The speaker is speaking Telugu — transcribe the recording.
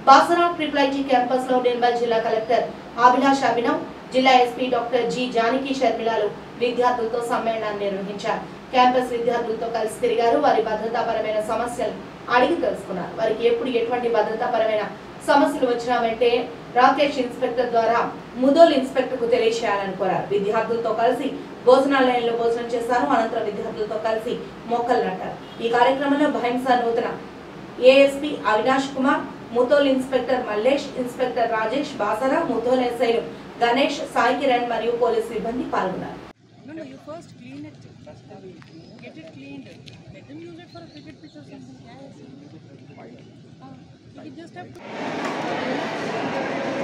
బాసరా ట్రిపుల్ ఐటీ క్యాంపస్ లో నిర్మల్ జిల్లా కలెక్టర్ అభిలాష్ అభినవ్ జిల్లా ఎస్పీ డాక్టర్ జి జానకి షర్మిలాలు విద్యార్థులతో సమ్మేళనాన్ని నిర్వహించారు క్యాంపస్ విద్యార్థులతో కలిసి తిరిగారు వారి భద్రతాపరమైన సమస్యలు అడిగి తెలుసుకున్నారు వారికి ఎప్పుడు ఎటువంటి భద్రతాపరమైన సమస్యలు వచ్చినా వెంటే రాకేష్ ఇన్స్పెక్టర్ ద్వారా ముదోల్ ఇన్స్పెక్టర్ కు తెలియచేయాలని కోరారు విద్యార్థులతో కలిసి భోజనాలయంలో భోజనం చేశారు అనంతరం విద్యార్థులతో కలిసి మొక్కలు నాటారు ఈ కార్యక్రమంలో భైంసా నూతన ASP Avinash Kumar Mudhol inspector Mallesh inspector Rajesh Basara Mudhol ఎస్ఐలు గణేష్ సాయి కిరణ్ మరియు పోలీస్ సిబ్బంది పాల్గొన్నారు No, no, you first clean it. Get it cleaned. Let them use it for a cricket pitch or something. Yes. Uh, you just have to.